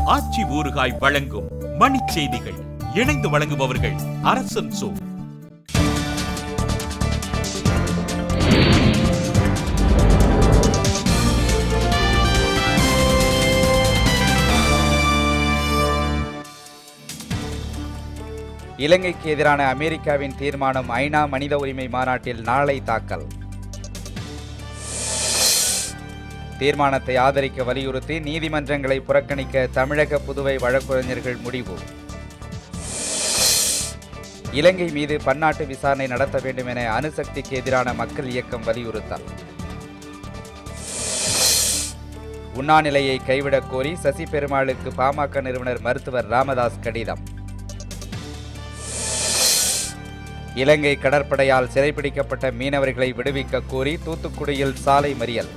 ஆச்சி ஊறுகாய் வழங்கும் மணிச் செய்திகள் இணைந்து வழங்குபவர்கள் அரசன் சோ இலங்கைக்கு எதிரான அமெரிக்காவின் தீர்மானம் ஐநா மனித உரிமை மாநாட்டில் நாளை தாக்கல் தீர்மானத்தை ஆதரிக்க வலியுறுத்தி நீதிமன்றங்களை புறக்கணிக்க தமிழக புதுவை வழக்கறிஞர்கள் முடிவு இலங்கை மீது பன்னாட்டு விசாரணை நடத்த வேண்டும் என அணுசக்திக்கு எதிரான மக்கள் இயக்கம் வலியுறுத்தல் உண்ணாநிலையை கைவிடக் கோரி சசி பெருமாளுக்கு பாமக நிறுவனர் மருத்துவர் ராமதாஸ் கடிதம் இலங்கை கடற்படையால் சிறைப்பிடிக்கப்பட்ட மீனவர்களை விடுவிக்க கோரி தூத்துக்குடியில் சாலை மறியல்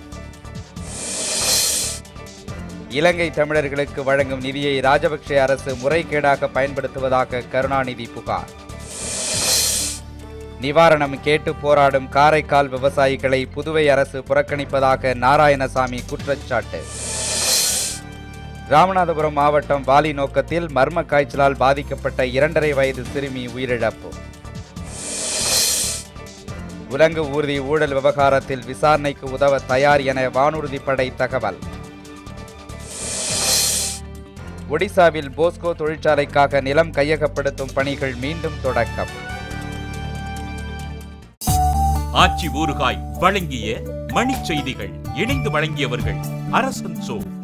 இலங்கை தமிழர்களுக்கு வழங்கும் நிதியை ராஜபக்சே அரசு முறைகேடாக பயன்படுத்துவதாக கருணாநிதி புகார் நிவாரணம் கேட்டு போராடும் காரைக்கால் விவசாயிகளை புதுவை அரசு புறக்கணிப்பதாக நாராயணசாமி குற்றச்சாட்டு ராமநாதபுரம் மாவட்டம் வாலி நோக்கத்தில் மர்ம காய்ச்சலால் பாதிக்கப்பட்ட இரண்டரை வயது சிறுமி உயிரிழப்பு உலங்கு ஊர்தி ஊழல் விவகாரத்தில் விசாரணைக்கு உதவ தயார் என வானூர்திப்படை தகவல் ஒடிசாவில் போஸ்கோ தொழிற்சாலைக்காக நிலம் கையகப்படுத்தும் பணிகள் மீண்டும் தொடக்கம் ஆச்சி ஊறுகாய் வழங்கிய மணிச் செய்திகள் இணைந்து வழங்கியவர்கள் அரசன் சோ